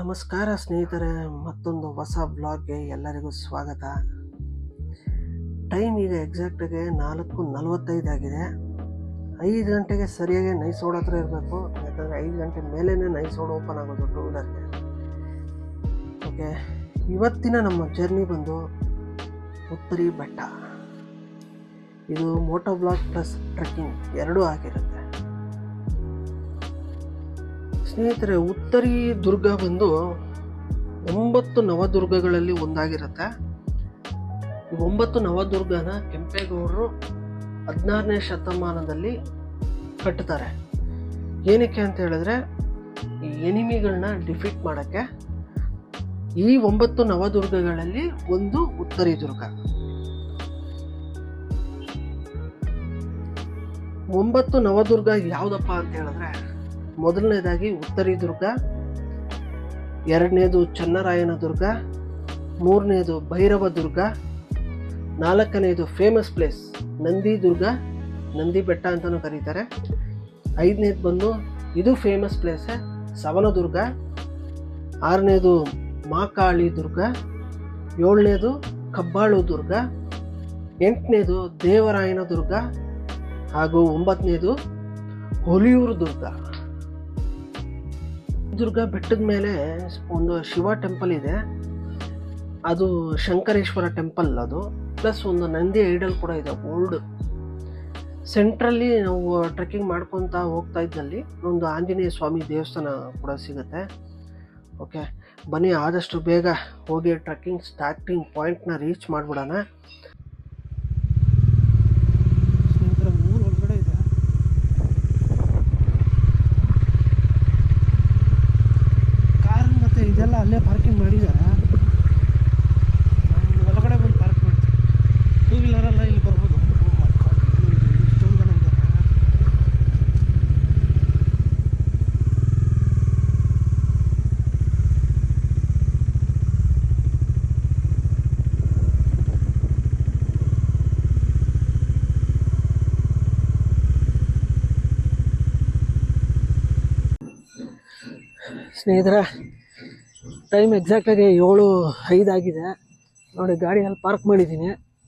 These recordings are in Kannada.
ನಮಸ್ಕಾರ ಸ್ನೇಹಿತರೆ ಮತ್ತೊಂದು ಹೊಸ ಬ್ಲಾಗ್ಗೆ ಎಲ್ಲರಿಗೂ ಸ್ವಾಗತ ಟೈಮ್ ಈಗ ಎಕ್ಸಾಕ್ಟಾಗಿ ನಾಲ್ಕು ನಲವತ್ತೈದು ಆಗಿದೆ ಐದು ಗಂಟೆಗೆ ಸರಿಯಾಗಿ ನೈಸ್ ರೋಡ್ ಹತ್ರ ಇರಬೇಕು ಯಾಕಂದರೆ ಐದು ಗಂಟೆ ಮೇಲೇ ನೈಸ್ ರೋಡ್ ಓಪನ್ ಆಗೋದು ಟೂ ವೀಲರ್ಗೆ ಓಕೆ ಇವತ್ತಿನ ನಮ್ಮ ಜರ್ನಿ ಬಂದು ಉತ್ತರಿ ಬೆಟ್ಟ ಇದು ಮೋಟೋ ಬ್ಲಾಗ್ ಪ್ಲಸ್ ಟ್ರೆಕ್ಕಿಂಗ್ ಎರಡೂ ಆಗಿರುತ್ತೆ ಸ್ನೇಹಿತರೆ ಉತ್ತರಿ ದುರ್ಗ ಬಂದು ಒಂಬತ್ತು ನವದುರ್ಗಗಳಲ್ಲಿ ಒಂದಾಗಿರುತ್ತೆ ಈ ಒಂಬತ್ತು ನವದುರ್ಗನ ಕೆಂಪೇಗೌಡರು ಹದಿನಾರನೇ ಶತಮಾನದಲ್ಲಿ ಕಟ್ಟುತ್ತಾರೆ ಏನಕ್ಕೆ ಅಂತ ಹೇಳಿದ್ರೆ ಈ ಎನಿಮಿಗಳನ್ನ ಡಿಫೀಟ್ ಮಾಡೋಕ್ಕೆ ಈ ಒಂಬತ್ತು ನವದುರ್ಗಗಳಲ್ಲಿ ಒಂದು ಉತ್ತರಿ ದುರ್ಗ ಒಂಬತ್ತು ನವದುರ್ಗ ಯಾವುದಪ್ಪ ಅಂತ ಹೇಳಿದ್ರೆ ಮೊದಲನೇದಾಗಿ ಉತ್ತರಿ ದುರ್ಗ ಎರಡನೇದು ಚನ್ನರಾಯನ ದುರ್ಗ ಮೂರನೇದು ಭೈರವ ದುರ್ಗ ನಾಲ್ಕನೇದು ಫೇಮಸ್ ಪ್ಲೇಸ್ ನಂದಿ ದುರ್ಗ ನಂದಿ ಬೆಟ್ಟ ಅಂತಲೂ ಕರೀತಾರೆ ಐದನೇದು ಬಂದು ಇದು ಫೇಮಸ್ ಪ್ಲೇಸ್ ಸವನದುರ್ಗ ಆರನೇದು ಮಾಕಾಳಿ ದುರ್ಗ ಏಳನೇದು ಕಬ್ಬಾಳು ದುರ್ಗ ಎಂಟನೇದು ದೇವರಾಯನ ದುರ್ಗ ಹಾಗೂ ಒಂಬತ್ತನೇದು ಹೊಲಿಯೂರು ದುರ್ಗ ದುರ್ಗ ಬೆಟ್ಟದ ಮೇಲೆ ಒಂದು ಶಿವ ಟೆಂಪಲ್ ಇದೆ ಅದು ಶಂಕರೇಶ್ವರ ಟೆಂಪಲ್ ಅದು ಪ್ಲಸ್ ಒಂದು ನಂದಿ ಐಡಲ್ ಕೂಡ ಇದೆ ಓಲ್ಡ್ ಸೆಂಟ್ರಲ್ಲಿ ನಾವು ಟ್ರೆಕ್ಕಿಂಗ್ ಮಾಡ್ಕೊತಾ ಹೋಗ್ತಾ ಇದ್ದಲ್ಲಿ ಒಂದು ಆಂಜನೇಯ ಸ್ವಾಮಿ ದೇವಸ್ಥಾನ ಕೂಡ ಸಿಗುತ್ತೆ ಓಕೆ ಬನ್ನಿ ಆದಷ್ಟು ಬೇಗ ಹೋಗಿ ಟ್ರೆಕ್ಕಿಂಗ್ ಸ್ಟಾರ್ಟಿಂಗ್ ಪಾಯಿಂಟ್ನ ರೀಚ್ ಮಾಡಿಬಿಡೋಣ ಸ್ನೇಹಿತರ ಊರು ಒಳಗಡೆ ಇದೆ ಕಾರ್ ಮತ್ತು ಇದೆಲ್ಲ ಅಲ್ಲೇ ಪಾರ್ಕಿಂಗ್ ಮಾಡಿದ್ದಾರೆ ನಾನು ಒಳಗಡೆ ಬಂದು ಪಾರ್ಕ್ ಮಾಡ್ತೀನಿ ಟೂ ವೀಲರೆಲ್ಲ ಇಲ್ಲಿ ಬರ್ಬೋದು Oh my God, ಇಲ್ಲಿ ಇಷ್ಟೊಂದು ಜನ ಇದ್ದಾರೆ ಸ್ನೇಹಿತರೆ ಟೈಮ್ ಎಕ್ಸಾಕ್ಟಾಗಿ ಏಳು ಐದಾಗಿದೆ ನೋಡಿ ಗಾಡಿ ಅಲ್ಲಿ ಪಾರ್ಕ್ ಮಾಡಿದ್ದೀನಿ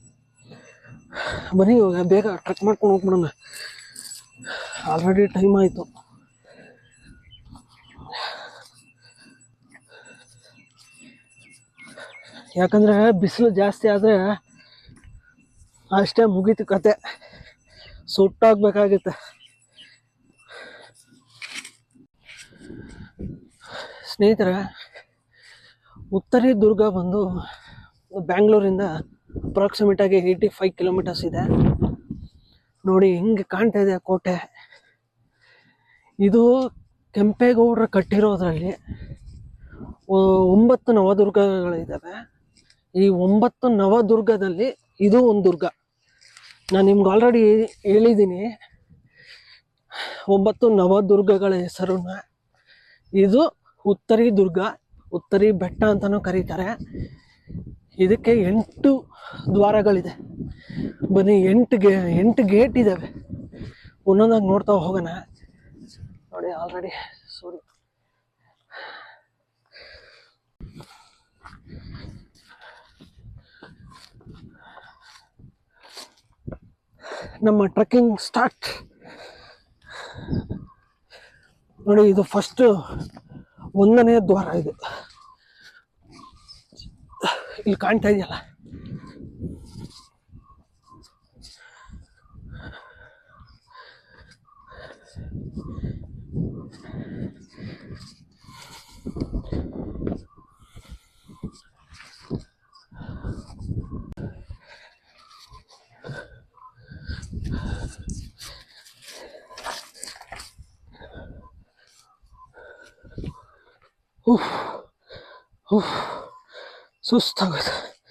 ಬನ್ನಿ ಇವಾಗ ಬೇಗ ಟ್ರೆಕ್ ಮಾಡ್ಕೊಂಡು ಹೋಗ್ಬಿಡೋಣ ಆಲ್ರೆಡಿ ಟೈಮ್ ಆಯಿತು ಯಾಕಂದರೆ ಬಿಸಿಲು ಜಾಸ್ತಿ ಆದರೆ ಅಷ್ಟೇ ಮುಗೀತು ಕತೆ ಸುಟ್ಟಾಗಬೇಕಾಗುತ್ತೆ ಸ್ನೇಹಿತರೆ ಉತ್ತರಿ ದುರ್ಗ ಬಂದು ಬ್ಯಾಂಗ್ಳೂರಿಂದ ಅಪ್ರಾಕ್ಸಿಮೇಟ್ ಆಗಿ ಏಯ್ಟಿ ಫೈವ್ ಕಿಲೋಮೀಟರ್ಸ್ ಇದೆ ನೋಡಿ ಹಿಂಗೆ ಕಾಣ್ತಾ ಇದೆ ಕೋಟೆ ಇದು ಕೆಂಪೇಗೌಡರು ಕಟ್ಟಿರೋದ್ರಲ್ಲಿ ಒ- ಒಂಬತ್ತು ನವದುರ್ಗಗಳಿದ್ದಾವೆ ಈ ಒಂಬತ್ತು ನವದುರ್ಗದಲ್ಲಿ ಇದು ಒಂದು ದುರ್ಗ ನಾನು ನಿಮ್ಗೆ ಆಲ್ರೆಡಿ ಹೇಳಿದ್ದೀನಿ ಒಂಬತ್ತು ನವದುರ್ಗಗಳ ಹೆಸರನ್ನ ಇದು ಉತ್ತರಿ ದುರ್ಗ ಉತ್ತರಿ ಬೆಟ್ಟ ಅಂತಲೂ ಕರೀತಾರೆ ಇದಕ್ಕೆ ಎಂಟು ದ್ವಾರಗಳಿದೆ ಬನ್ನಿ ಎಂಟು ಗೆ ಎಂಟು ಗೇಟ್ ಇದ್ದಾವೆ ಒಂದೊಂದಾಗಿ ನೋಡ್ತಾ ಹೋಗೋಣ ನೋಡಿ ಆಲ್ರೆಡಿ ಸೂರ್ಯ ನಮ್ಮ ಟ್ರೆಕ್ಕಿಂಗ್ ಸ್ಟಾರ್ಟ್ ನೋಡಿ ಇದು ಫಸ್ಟ್ ಒಂದನೇ ದ್ವಾರ ಇದು ಇಲ್ಲಿ ಕಾಣ್ತಾ ಇದೆಯಲ್ಲ ಉಫ್ ಉಫ್ ಸುಸ್ತಾಗುತ್ತೆ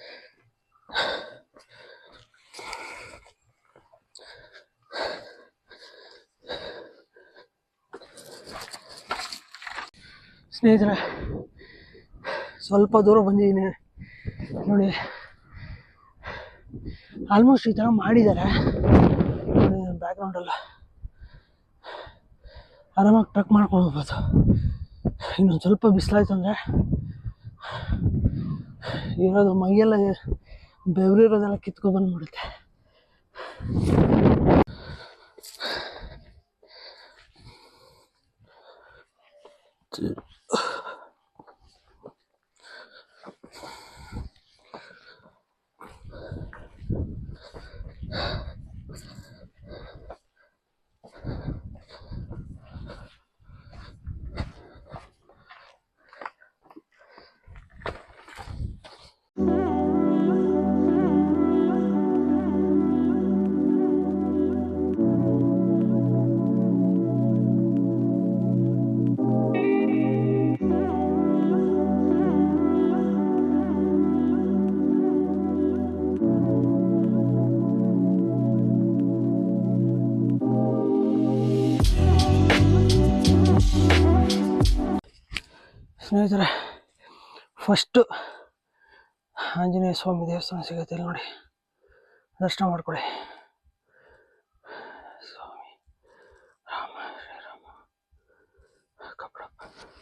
ಸ್ನೇಹಿತರೆ ಸ್ವಲ್ಪ ದೂರ ಬಂದಿದ್ದೀನಿ ನೋಡಿ ಆಲ್ಮೋಸ್ಟ್ ಈ ಥರ ಮಾಡಿದ್ದಾರೆ ಬ್ಯಾಕ್ಗ್ರೌಂಡೆಲ್ಲ ಆರಾಮಾಗಿ ಟ್ರಕ್ ಮಾಡ್ಕೊಂಡು ಹೋಗ್ಬೋದು ಇನ್ನೊಂದು ಸ್ವಲ್ಪ ಬಿಸಿಲಾಯ್ತು ಅಂದರೆ ಇರೋದು ಮೈಯೆಲ್ಲ ಬೆವರಿರೋದೆಲ್ಲ ಕಿತ್ಕೊ ಬಂದ್ಬಿಡುತ್ತೆ ಸ್ನೇಹಿತರೆ ಫಸ್ಟು ಆಂಜನೇಯ ಸ್ವಾಮಿ ದೇವಸ್ಥಾನ ಸಿಗುತ್ತೆ ಇಲ್ಲಿ ನೋಡಿ ದರ್ಶನ ಮಾಡ್ಕೊಳ್ಳಿ ಸ್ವಾಮಿ ರಾಮ ಶ್ರೀರಾಮ ಕಬ್ಬಡಪ್ಪ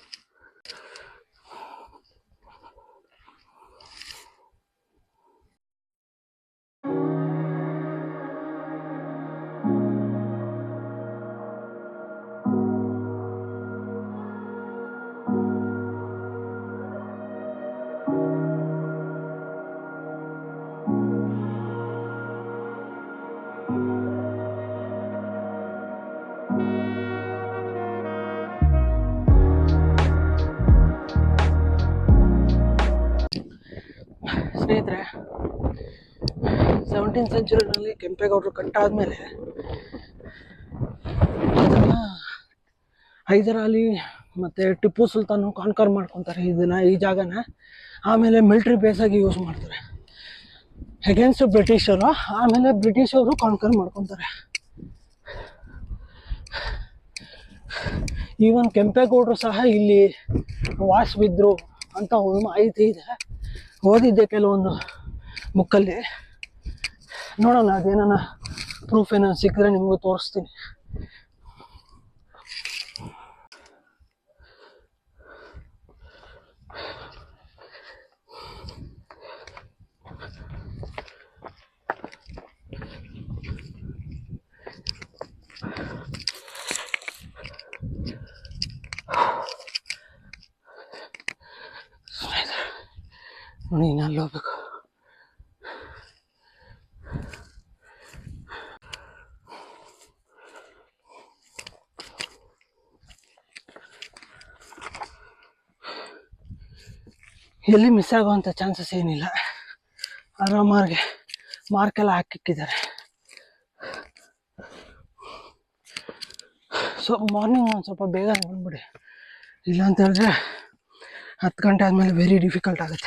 ಸ್ನೇಹಿತರೆ ಸೆವೆಂಟೀನ್ ಸೆಂಚುರಿನಲ್ಲಿ ಕೆಂಪೇಗೌಡರು ಕಟ್ಟಾದ್ಮೇಲೆ ಅದನ್ನ ಹೈದರ್ ಅಲಿ ಮತ್ತು ಟಿಪ್ಪು ಸುಲ್ತಾನು ಕಾನ್ಕರ್ ಮಾಡ್ಕೊತಾರೆ ಇದನ್ನ ಈ ಜಾಗನ ಆಮೇಲೆ ಮಿಲ್ಟ್ರಿ ಬೇಸಾಗಿ ಯೂಸ್ ಮಾಡ್ತಾರೆ ಅಗೇನ್ಸ್ಟ್ ಬ್ರಿಟಿಷರು ಆಮೇಲೆ ಬ್ರಿಟಿಷರು ಕಾನ್ಕರ್ ಮಾಡ್ಕೊತಾರೆ ಈವನ್ ಕೆಂಪೇಗೌಡರು ಸಹ ಇಲ್ಲಿ ವಾಸ್ ಬಿದ್ರು ಅಂತ ಒಂದು ಮಾಹಿತಿ ಇದೆ ಓದಿದ್ದೆ ಕೆಲವೊಂದು ಬುಕ್ಕಲ್ಲಿ ನೋಡೋಣ ಅದೇನ ಪ್ರೂಫ್ ಏನಾದ್ರು ಸಿಕ್ಕಿದ್ರೆ ನಿಮಗೂ ತೋರಿಸ್ತೀನಿ ನೋಡಿ ಇನ್ನು ಅಲ್ಲಿ ಹೋಗ್ಬೇಕು ಎಲ್ಲಿ ಮಿಸ್ ಆಗುವಂಥ ಚಾನ್ಸಸ್ ಏನಿಲ್ಲ ಆರಾಮಾಗಿ ಮಾರ್ಕೆಲ್ಲ ಹಾಕಿಕ್ಕಿದ್ದಾರೆ ಸೊ ಮಾರ್ನಿಂಗ್ ಒಂದು ಸ್ವಲ್ಪ ಬೇಗ ಬಂದ್ಬಿಡಿ ಇಲ್ಲ ಅಂತ ಹೇಳಿದ್ರೆ ಹತ್ತು ಗಂಟೆ ಆದಮೇಲೆ ವೆರಿ ಡಿಫಿಕಲ್ಟ್ ಆಗುತ್ತೆ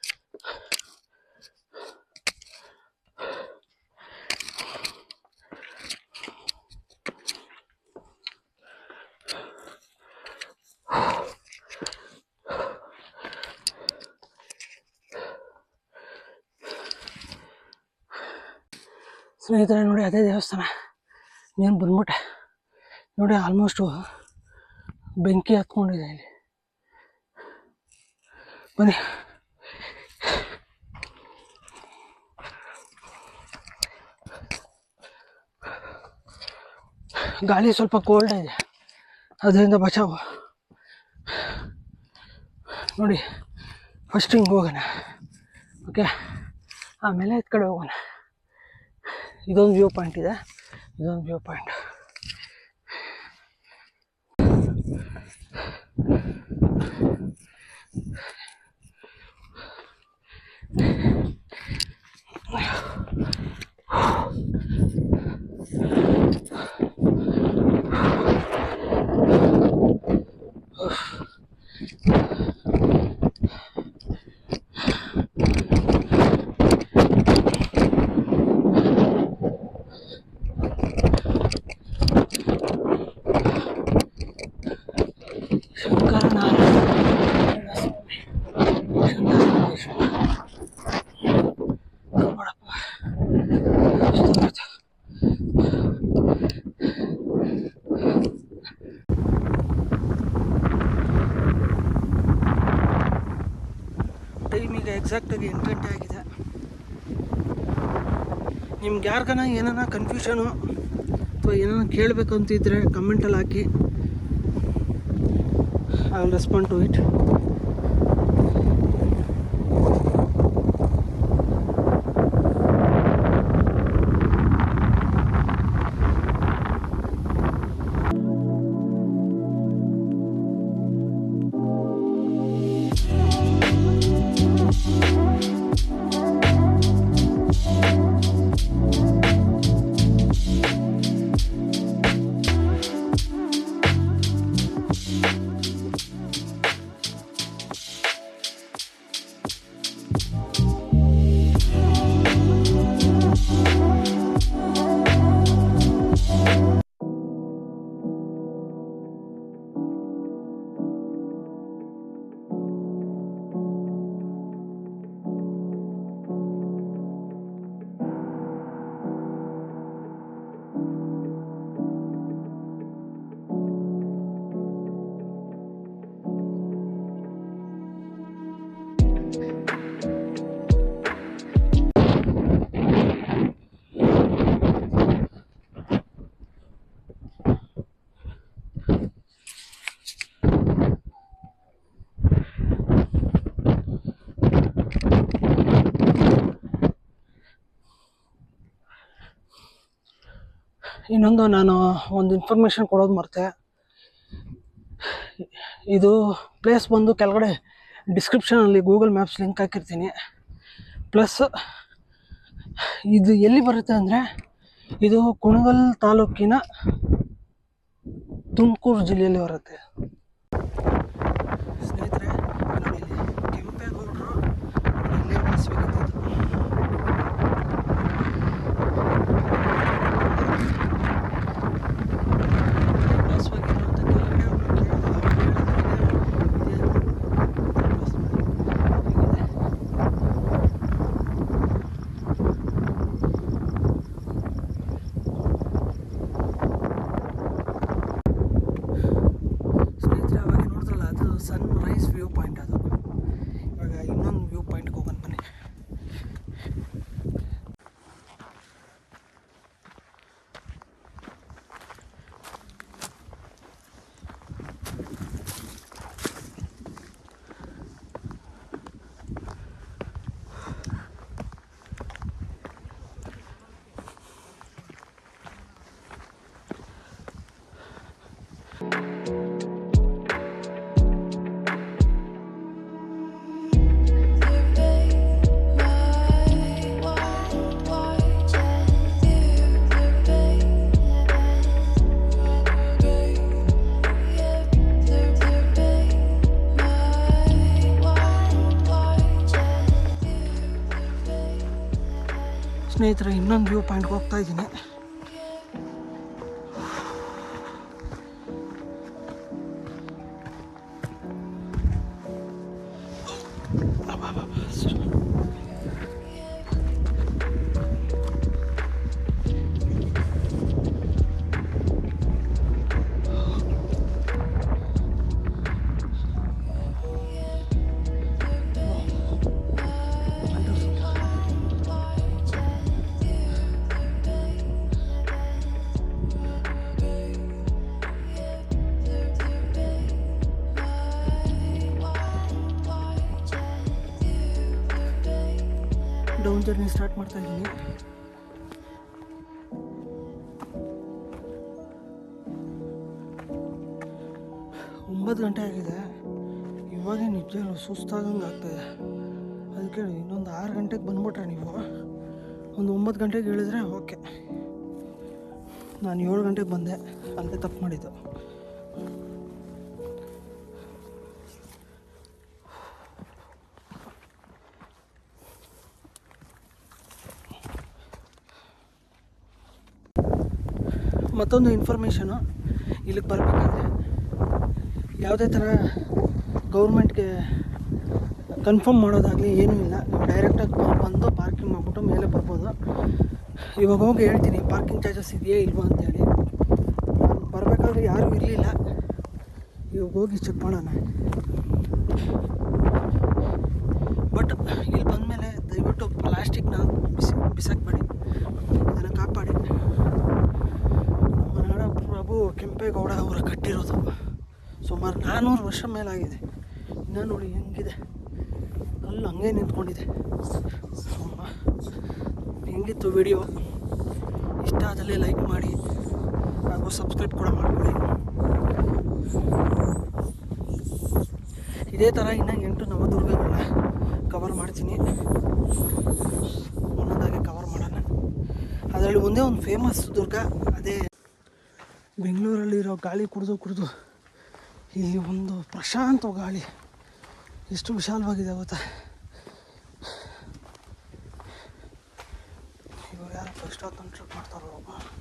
ಸ್ನೇಹಿತರೆ ನೋಡಿ ಅದೇ ದೇವಸ್ಥಾನ ನೀನು ಬಂದ್ಬಿಟ್ಟೆ ನೋಡಿ ಆಲ್ಮೋಸ್ಟು ಬೆಂಕಿ ಹತ್ಕೊಂಡಿದೆ ಇಲ್ಲಿ ಬನ್ನಿ ಗಾಳಿ ಸ್ವಲ್ಪ ಕೋಲ್ಡ್ ಇದೆ ಅದರಿಂದ ಬಚಾವು ನೋಡಿ ಫಸ್ಟ್ ಹಿಂಗೆ ಹೋಗೋಣ ಓಕೆ ಆಮೇಲೆ ಈ ಕಡೆ ಹೋಗೋಣ ಇದೊಂದು ವ್ಯೂ ಪಾಯಿಂಟ್ ಇದೆ ಇದೊಂದು ವ್ಯೂ ಪಾಯಿಂಟ್ ಶಂಕರನಾರಾಯಣ ಸ್ವಾಮಿ ಎಕ್ಸಾಕ್ಟಾಗಿ ಎಂಟು ಗಂಟೆ ಆಗಿದೆ ನಿಮ್ಗೆ ಯಾರಿಗಾನ ಏನಾನ ಕನ್ಫ್ಯೂಷನು ಅಥವಾ ಏನಾನ ಕೇಳಬೇಕು ಅಂತಿದ್ರೆ ಕಮೆಂಟಲ್ಲಿ ಹಾಕಿ I will respond to it ಇನ್ನೊಂದು ನಾನು ಒಂದು ಇನ್ಫಾರ್ಮೇಷನ್ ಕೊಡೋದು ಮರ್ತೆ ಇದು ಪ್ಲೇಸ್ ಬಂದು ಕೆಳಗಡೆ ಡಿಸ್ಕ್ರಿಪ್ಷನಲ್ಲಿ ಗೂಗಲ್ ಮ್ಯಾಪ್ಸ್ ಲಿಂಕ್ ಹಾಕಿರ್ತೀನಿ ಪ್ಲಸ್ ಇದು ಎಲ್ಲಿ ಬರುತ್ತೆ ಅಂದರೆ ಇದು ಕುಣಗಲ್ ತಾಲೂಕಿನ ತುಮಕೂರು ಜಿಲ್ಲೆಯಲ್ಲಿ ಬರುತ್ತೆ ಸ್ನೇಹಿತರೆ ನೋಡಿ ಇಲ್ಲಿ ಕೆಂಪೇಗೌಡರು ಇಲ್ಲೇ ಬೆಳೆಸ್ಬೇಕಿತ್ತು ವಾಸವಾಗಿರುವಂಥ ಕೆಳಗಡೆ ಅವ್ರು ಕೇಳಿದ್ರು, ಅವ್ರು ಹೇಳಿದ್ರು ಇದೆ. ಇದೆ. ಸ್ನೇಹಿತರೆ ಅವಾಗ ನೋಡಿದ್ರಲ್ಲ ಅದು ಸನ್ ರೈಸ್ ವ್ಯೂ ಪಾಯಿಂಟ್ ಅದು ಇವಾಗ ಇನ್ನೊಂದು ವ್ಯೂ ಪಾಯಿಂಟ್ಗೆ ಹೋಗೋಣ ಬನ್ನಿ ಸ್ನೇಹಿತರೆ ಇನ್ನೊಂದು ವ್ಯೂ ಪಾಯಿಂಟ್ಗೆ ಹೋಗ್ತಾ ಇದ್ದೀನಿ ಡೌನ್ ಜರ್ನಿ ಸ್ಟಾರ್ಟ್ ಮಾಡ್ತಾ ಇದ್ದೀನಿ ಒಂಬತ್ತು ಗಂಟೆ ಆಗಿದೆ ಇವಾಗ ನಿಜ ಸುಸ್ತಾಗಂಗೆ ಆಗ್ತದೆ ಅದಕ್ಕೆ ಇನ್ನೊಂದು ಆರು ಗಂಟೆಗೆ ಬಂದ್ಬಿಟ್ರೆ ನೀವು ಒಂದು ಒಂಬತ್ತು ಗಂಟೆಗೆ ಹೇಳಿದ್ರೆ ಓಕೆ ನಾನು ಏಳು ಗಂಟೆಗೆ ಬಂದೆ ಅಲ್ಲೇ ತಪ್ಪು ಮಾಡಿದ್ದು ಮತ್ತೊಂದು ಇನ್ಫಾರ್ಮೇಷನು ಇಲ್ಲಿಗೆ ಬರಬೇಕಾದ್ರೆ ಯಾವುದೇ ಥರ ಗೌರ್ಮೆಂಟ್ಗೆ ಕನ್ಫರ್ಮ್ ಮಾಡೋದಾಗಲಿ ಏನೂ ಇಲ್ಲ ನೀವು ಡೈರೆಕ್ಟಾಗಿ ಬಂದು ಪಾರ್ಕಿಂಗ್ ಮಾಡಿಬಿಟ್ಟು ಮೇಲೆ ಬರ್ಬೋದು ಇವಾಗ ಹೋಗಿ ಹೇಳ್ತೀನಿ ಪಾರ್ಕಿಂಗ್ ಚಾರ್ಜಸ್ ಇದೆಯೇ ಇಲ್ವಾ ಅಂತೇಳಿ ನಾನು ಬರಬೇಕಾದ್ರೆ ಯಾರೂ ಇರಲಿಲ್ಲ ಇವಾಗ ಹೋಗಿ ಚೆಕ್ ಮಾಡೋಣ ಬಟ್ ಇಲ್ಲಿ ಬಂದಮೇಲೆ ದಯವಿಟ್ಟು ಪ್ಲಾಸ್ಟಿಕ್ನ ಬಿಸಿ ಬಿಸಾಕಬೇಡಿ ಇದನ್ನು ಕಾಪಾಡಿ ನಮ್ಮ ನಾಡ ಪ್ರಭು ಕೆಂಪೇಗೌಡ ಅವರು ಕಟ್ಟಿರೋದು ಸುಮಾರು ನಾನ್ನೂರು ವರ್ಷ ಮೇಲಾಗಿದೆ ಇನ್ನೂ ನೋಡಿ ಹೆಂಗಿದೆ ಕಲ್ಲು ಹಂಗೆ ನಿಂತ್ಕೊಂಡಿದೆ ಅಮ್ಮ. ಹೆಂಗಿತ್ತು ವಿಡಿಯೋ ಇಷ್ಟ ಆದಲ್ಲಿ ಲೈಕ್ ಮಾಡಿ ಹಾಗೂ ಸಬ್ಸ್ಕ್ರೈಬ್ ಕೂಡ ಮಾಡ್ಕೊಳ್ಳಿ ಇದೇ ಥರ ಇನ್ನು ಎಂಟು ನವದುರ್ಗಗಳನ್ನ ಕವರ್ ಮಾಡ್ತೀನಿ ಒಂದೊಂದಾಗಿ ಕವರ್ ಮಾಡೋಣ ಅದರಲ್ಲಿ ಒಂದೇ ಒಂದು ಫೇಮಸ್ ದುರ್ಗ ಅದೇ ಬೆಂಗಳೂರಲ್ಲಿರೋ ಗಾಳಿ ಕುಡಿದು ಕುಡಿದು ಇಲ್ಲಿ ಒಂದು ಪ್ರಶಾಂತ ಗಾಳಿ ಎಷ್ಟು ವಿಶಾಲವಾಗಿದೆ ಗೊತ್ತಾ ಇವಾಗ ಯಾರು ಫಸ್ಟ್ ಹೊತ್ತು ಟ್ರಿಪ್ ಮಾಡ್ತಾರೋ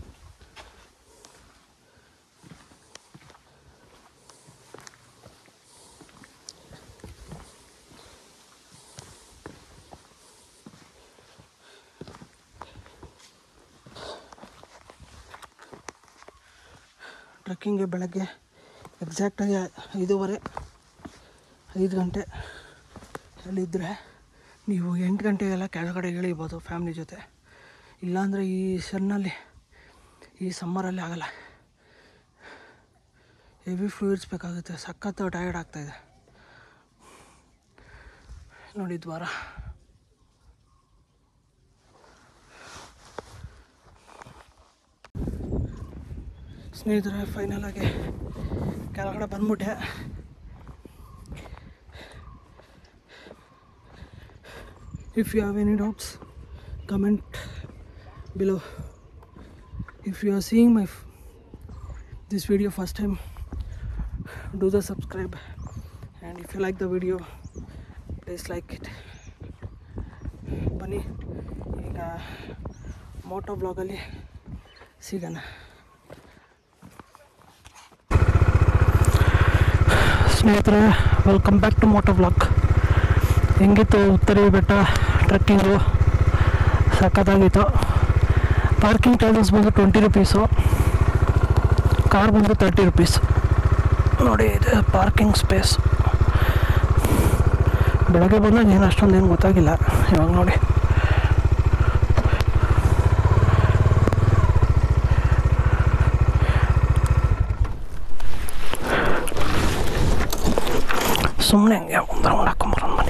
ಟ್ರೆಕ್ಕಿಂಗ್ಗೆ ಬೆಳಗ್ಗೆ ಎಕ್ಸಾಕ್ಟಾಗಿ ಐದೂವರೆ ಐದು ಗಂಟೆ ಅಲ್ಲಿದ್ದರೆ ನೀವು ಎಂಟು ಗಂಟೆಗೆಲ್ಲ ಕೆಳಗಡೆ ಇಳಿಬೋದು ಫ್ಯಾಮ್ಲಿ ಜೊತೆ ಇಲ್ಲಾಂದರೆ ಈ ಸನ್ನಲ್ಲಿ ಈ ಸಮ್ಮರಲ್ಲಿ ಆಗಲ್ಲ ಹೆವಿ ಫ್ಲೂಯಿಡ್ಸ್ ಬೇಕಾಗುತ್ತೆ ಸಖತ್ತು ಟಯರ್ಡ್ ಆಗ್ತಾಯಿದೆ ನೋಡಿ ದ್ವಾರ ಸ್ನೇಹಿತರೆ ಫೈನಲ್ ಆಗಿ ಕೆಳಗಡೆ ಬಂದ್ಬಿಟ್ಟೆ if you have any doubts comment below if you are seeing my f- this video first time do the subscribe and if you like the video please like it ಬನ್ನಿ ಈಗ ಮೋಟೋ ಬ್ಲಾಗಲ್ಲಿ ಸಿಗೋಣ ಸ್ನೇಹಿತರೆ welcome back to moto blog ಹೆಂಗಿತ್ತು ಉತ್ತರಿ ಬೆಟ್ಟ ಟ್ರೆಕ್ಕಿಂಗು ಸಖತ್ತಾಗಿತ್ತು ಪಾರ್ಕಿಂಗ್ ಚಾರ್ಜಸ್ ಬಂದು ಟ್ವೆಂಟಿ ರುಪೀಸು ಕಾರ್ ಬಂದು ತರ್ಟಿ ರುಪೀಸ್ ನೋಡಿ ಇದೆ ಪಾರ್ಕಿಂಗ್ ಸ್ಪೇಸ್ ಬೆಳಗ್ಗೆ ಬಂದಾಗ ಏನು ಅಷ್ಟೊಂದು ಏನು ಗೊತ್ತಾಗಿಲ್ಲ ಇವಾಗ ನೋಡಿ ಸುಮ್ಮನೆ ಹಂಗೆ ಒಂದು ರೌಂಡ್ ಹಾಕೊಂಬರೋಣ ಬನ್ನಿ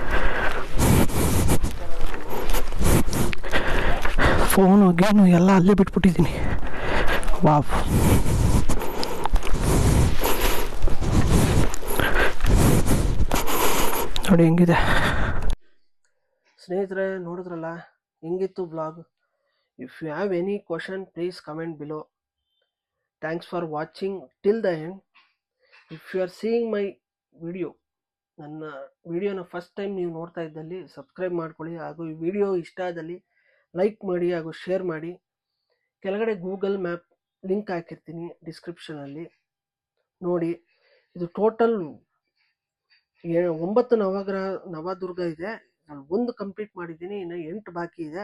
ಫೋನು ಗೇನು ಎಲ್ಲ ಅಲ್ಲೇ ಬಿಟ್ಬಿಟ್ಟಿದ್ದೀನಿ ವಾವ್ ನೋಡಿ ಹೆಂಗಿದೆ ಸ್ನೇಹಿತರೆ ನೋಡಿದ್ರಲ್ಲ ಹೆಂಗಿತ್ತು blog if you have any question please comment below thanks for watching till the end if you are seeing my video ನನ್ನ ವಿಡಿಯೋನ ಫಸ್ಟ್ ಟೈಮ್ ನೀವು ನೋಡ್ತಾ ಇದ್ದಲ್ಲಿ ಸಬ್ಸ್ಕ್ರೈಬ್ ಮಾಡ್ಕೊಳ್ಳಿ ಹಾಗೂ ಈ ವಿಡಿಯೋ ಇಷ್ಟ ಆದಲ್ಲಿ ಲೈಕ್ ಮಾಡಿ ಹಾಗೂ ಶೇರ್ ಮಾಡಿ ಕೆಳಗಡೆ ಗೂಗಲ್ ಮ್ಯಾಪ್ ಲಿಂಕ್ ಹಾಕಿರ್ತೀನಿ ಡಿಸ್ಕ್ರಿಪ್ಷನಲ್ಲಿ ನೋಡಿ ಇದು ಟೋಟಲ್ ಒಂಬತ್ತು ನವಗ್ರಹ ನವದುರ್ಗ ಇದೆ ನಾನು ಒಂದು ಕಂಪ್ಲೀಟ್ ಮಾಡಿದ್ದೀನಿ ಇನ್ನು ಎಂಟು ಬಾಕಿ ಇದೆ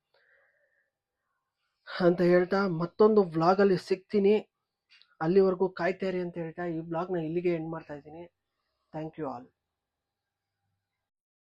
ಅಂತ ಹೇಳ್ತಾ ಮತ್ತೊಂದು ವ್ಲಾಗಲ್ಲಿ ಸಿಗ್ತೀನಿ ಅಲ್ಲಿವರೆಗೂ ಕಾಯ್ತಾ ಇರಿ ಅಂತ ಹೇಳ್ತಾ ಈ ವ್ಲಾಗ್ನ ಇಲ್ಲಿಗೆ ಎಂಡ್ ಮಾಡ್ತಾ ಇದ್ದೀನಿ ಥ್ಯಾಂಕ್ ಯು ಆಲ್